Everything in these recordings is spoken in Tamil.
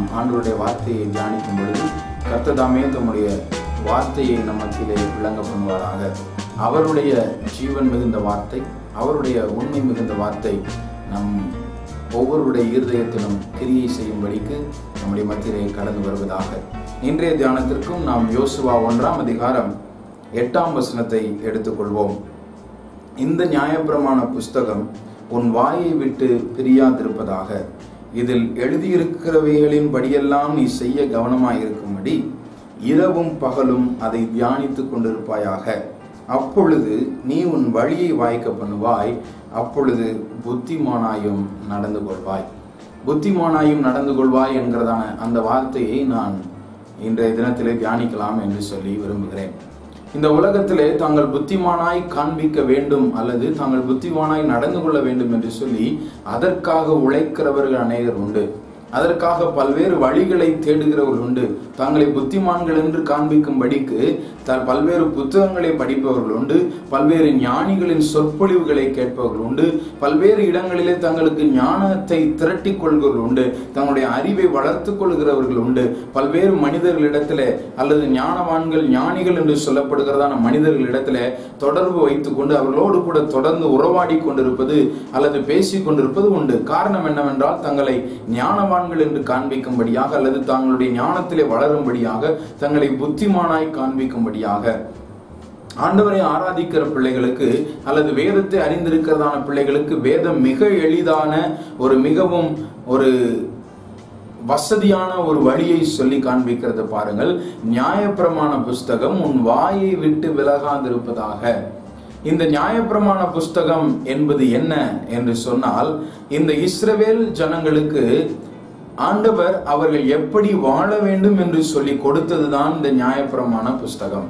ஆண்டவருடைய வார்த்தையை தியானிக்கும் பொழுது கர்த்ததாமே தம்முடைய வார்த்தையை நமக்கிலே விளங்க பண்ணுவாராக அவருடைய ஜீவன் மிகுந்த வார்த்தை அவருடைய உண்மை மிகுந்த வார்த்தை நம் ஒவ்வொருடைய இருதயத்திலும் கிரியை செய்யும்படிக்கு நம்முடைய மத்தியிலே கடந்து வருவதாக இன்றைய தியானத்திற்கும் நாம் யோசுவா ஒன்றாம் அதிகாரம் எட்டாம் வசனத்தை எடுத்துக்கொள்வோம் இந்த நியாயப்பிரமாண புஸ்தகம் உன் வாயை விட்டு பிரியாதிருப்பதாக இதில் எழுதியிருக்கிறவைகளின் படியெல்லாம் நீ செய்ய கவனமாயிருக்கும்படி இரவும் பகலும் அதை தியானித்துக் கொண்டிருப்பாயாக அப்பொழுது நீ உன் வழியை வாய்க்க பண்ணுவாய் அப்பொழுது புத்திமானாயும் நடந்து கொள்வாய் புத்திமானாயும் நடந்து கொள்வாய் என்கிறதான அந்த வார்த்தையை நான் இன்றைய தினத்திலே தியானிக்கலாம் என்று சொல்லி விரும்புகிறேன் இந்த உலகத்திலே தாங்கள் புத்திமானாய் காண்பிக்க வேண்டும் அல்லது தாங்கள் புத்திமானாய் நடந்து கொள்ள வேண்டும் என்று சொல்லி அதற்காக உழைக்கிறவர்கள் அநேகர் உண்டு அதற்காக பல்வேறு வழிகளை தேடுகிறவர்கள் உண்டு தங்களை புத்திமான்கள் என்று காண்பிக்கும்படிக்கு த பல்வேறு புத்தகங்களை படிப்பவர்கள் உண்டு பல்வேறு ஞானிகளின் சொற்பொழிவுகளை கேட்பவர்கள் உண்டு பல்வேறு இடங்களிலே தங்களுக்கு ஞானத்தை திரட்டிக் கொள்கிறவர்கள் உண்டு தங்களுடைய அறிவை வளர்த்து கொள்கிறவர்கள் உண்டு பல்வேறு மனிதர்களிடத்திலே அல்லது ஞானவான்கள் ஞானிகள் என்று சொல்லப்படுகிறதான மனிதர்களிடத்திலே தொடர்பு வைத்துக் கொண்டு அவர்களோடு கூட தொடர்ந்து உறவாடி கொண்டிருப்பது அல்லது பேசிக் கொண்டிருப்பது உண்டு காரணம் என்னவென்றால் தங்களை ஞானவான் ஞானவான்கள் என்று காண்பிக்கும்படியாக அல்லது தங்களுடைய ஞானத்திலே வளரும்படியாக தங்களை புத்திமானாய் காண்பிக்கும்படியாக ஆண்டவரை ஆராதிக்கிற பிள்ளைகளுக்கு அல்லது வேதத்தை அறிந்திருக்கிறதான பிள்ளைகளுக்கு வேதம் மிக எளிதான ஒரு மிகவும் ஒரு வசதியான ஒரு வழியை சொல்லி காண்பிக்கிறது பாருங்கள் நியாயப்பிரமாண புஸ்தகம் உன் வாயை விட்டு விலகாதிருப்பதாக இந்த நியாயப்பிரமாண புஸ்தகம் என்பது என்ன என்று சொன்னால் இந்த இஸ்ரவேல் ஜனங்களுக்கு ஆண்டவர் அவர்கள் எப்படி வாழ வேண்டும் என்று சொல்லி கொடுத்ததுதான் இந்த நியாயப்பிரமாண புஸ்தகம்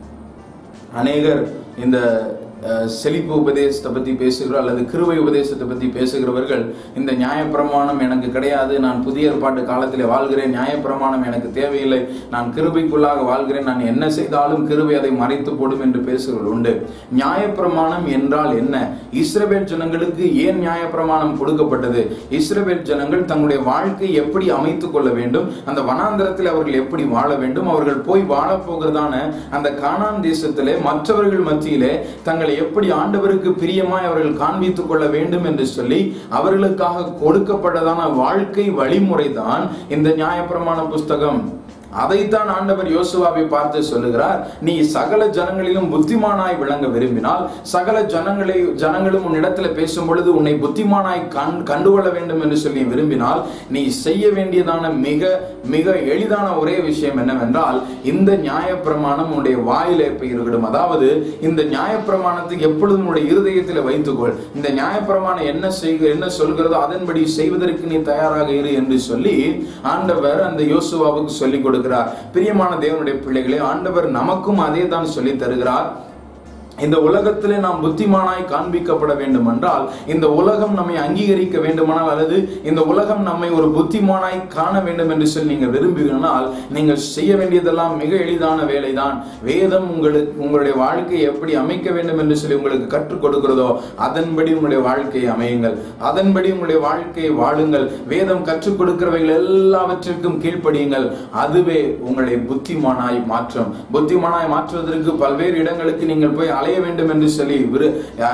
அநேகர் இந்த செழிப்பு உபதேசத்தை பத்தி பேசுகிற அல்லது கிருவை உபதேசத்தை பத்தி பேசுகிறவர்கள் இந்த நியாயப்பிரமாணம் எனக்கு கிடையாது நான் புதிய ஏற்பாட்டு காலத்திலே வாழ்கிறேன் நியாயப்பிரமாணம் எனக்கு தேவையில்லை நான் கிருபைக்குள்ளாக வாழ்கிறேன் நான் என்ன செய்தாலும் கிருவை அதை மறைத்து போடும் என்று பேசுகிறவர்கள் உண்டு நியாயப்பிரமாணம் என்றால் என்ன இஸ்ரவேல் ஜனங்களுக்கு ஏன் நியாயப்பிரமாணம் கொடுக்கப்பட்டது இஸ்ரவேல் ஜனங்கள் தங்களுடைய வாழ்க்கை எப்படி அமைத்துக் கொள்ள வேண்டும் அந்த வனாந்திரத்தில் அவர்கள் எப்படி வாழ வேண்டும் அவர்கள் போய் வாழப் போகிறதான அந்த கானான் தேசத்திலே மற்றவர்கள் மத்தியிலே தங்களை எப்படி ஆண்டவருக்கு பிரியமாய் அவர்கள் காண்பித்துக் கொள்ள வேண்டும் என்று சொல்லி அவர்களுக்காக கொடுக்கப்பட்டதான வாழ்க்கை வழிமுறை தான் இந்த நியாயப்பிரமாண புஸ்தகம் அதைத்தான் ஆண்டவர் யோசுவாவை பார்த்து சொல்லுகிறார் நீ சகல ஜனங்களிலும் புத்திமானாய் விளங்க விரும்பினால் சகல ஜனங்களை ஜனங்களும் உன்னிடத்துல பேசும் பொழுது உன்னை புத்திமானாய் கண் கண்டுகொள்ள வேண்டும் என்று சொல்லி விரும்பினால் நீ செய்ய வேண்டியதான மிக மிக எளிதான ஒரே விஷயம் என்னவென்றால் இந்த நியாயப்பிரமாணம் உன்னுடைய வாயிலே இருக்கட்டும் அதாவது இந்த நியாயப்பிரமாணத்தை எப்பொழுதும் உன்னுடைய இருதயத்தில் வைத்துக்கொள் இந்த நியாயப்பிரமாணம் என்ன செய்க என்ன சொல்கிறதோ அதன்படி செய்வதற்கு நீ தயாராக இரு என்று சொல்லி ஆண்டவர் அந்த யோசுவாவுக்கு சொல்லிக் கொடுக்கிறார் பிரியமான தேவனுடைய பிள்ளைகளே ஆண்டவர் நமக்கும் அதே தான் சொல்லி தருகிறார் இந்த உலகத்திலே நாம் புத்திமானாய் காண்பிக்கப்பட வேண்டும் என்றால் இந்த உலகம் நம்மை அங்கீகரிக்க வேண்டுமானால் அல்லது இந்த உலகம் நம்மை ஒரு புத்திமானாய் காண வேண்டும் என்று சொல்லி நீங்கள் விரும்புகிறனால் நீங்கள் செய்ய வேண்டியதெல்லாம் மிக எளிதான வேலைதான் வேதம் உங்களுக்கு உங்களுடைய வாழ்க்கையை எப்படி அமைக்க வேண்டும் என்று சொல்லி உங்களுக்கு கற்றுக் கொடுக்கிறதோ அதன்படி உங்களுடைய வாழ்க்கையை அமையுங்கள் அதன்படி உங்களுடைய வாழ்க்கையை வாழுங்கள் வேதம் கற்றுக் கொடுக்கிறவைகள் எல்லாவற்றிற்கும் கீழ்ப்படியுங்கள் அதுவே உங்களை புத்திமானாய் மாற்றும் புத்திமானாய் மாற்றுவதற்கு பல்வேறு இடங்களுக்கு நீங்கள் போய் அலைய வேண்டும் என்று சொல்லி விரு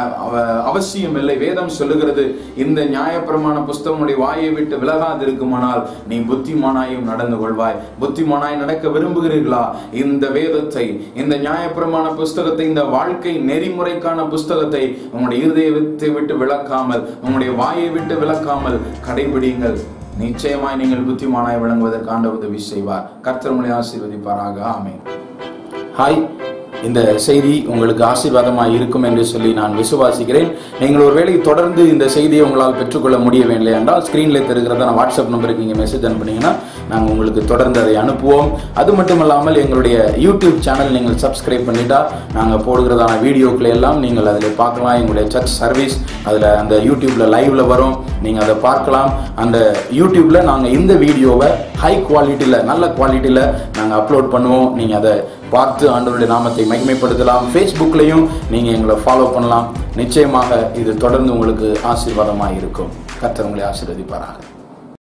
அவசியம் இல்லை வேதம் சொல்லுகிறது இந்த நியாயப்பிரமாண புஸ்தகனுடைய வாயை விட்டு விலகாது இருக்குமானால் நீ புத்திமானாயும் நடந்து கொள்வாய் புத்திமானாய் நடக்க விரும்புகிறீர்களா இந்த வேதத்தை இந்த நியாயப்பிரமாண புஸ்தகத்தை இந்த வாழ்க்கை நெறிமுறைக்கான புஸ்தகத்தை உங்களுடைய இருதயத்தை விட்டு விளக்காமல் உங்களுடைய வாயை விட்டு விளக்காமல் கடைபிடிங்கள் நிச்சயமாய் நீங்கள் புத்திமானாய் விளங்குவதற்கு ஆண்ட உதவி செய்வார் கர்த்தர் உங்களை ஆசீர்வதிப்பாராக ஆமே ஹாய் இந்த செய்தி உங்களுக்கு ஆசீர்வாதமாக இருக்கும் என்று சொல்லி நான் விசுவாசிக்கிறேன் நீங்கள் ஒருவேளை தொடர்ந்து இந்த செய்தியை உங்களால் பெற்றுக்கொள்ள முடியவில்லை என்றால் ஸ்க்ரீனில் தெரிகிறதான வாட்ஸ்அப் நம்பருக்கு நீங்கள் மெசேஜ் அனுப்புனீங்கன்னா நாங்கள் உங்களுக்கு தொடர்ந்து அதை அனுப்புவோம் அது மட்டும் இல்லாமல் எங்களுடைய யூடியூப் சேனல் நீங்கள் சப்ஸ்கிரைப் பண்ணிட்டா நாங்கள் போடுகிறதான வீடியோக்களை எல்லாம் நீங்கள் அதில் பார்க்கலாம் எங்களுடைய சர்ச் சர்வீஸ் அதில் அந்த யூடியூப்பில் லைவ்ல வரும் நீங்கள் அதை பார்க்கலாம் அந்த யூடியூப்பில் நாங்கள் இந்த வீடியோவை ஹை குவாலிட்டியில் நல்ல குவாலிட்டியில் நாங்கள் அப்லோட் பண்ணுவோம் நீங்கள் அதை பார்த்து ஆண்டவருடைய நாமத்தை மகிமைப்படுத்தலாம் ஃபேஸ்புக்லையும் நீங்கள் எங்களை ஃபாலோ பண்ணலாம் நிச்சயமாக இது தொடர்ந்து உங்களுக்கு ஆசீர்வாதமாக இருக்கும் கர்த்தர் உங்களை ஆசீர்வதிப்பாராக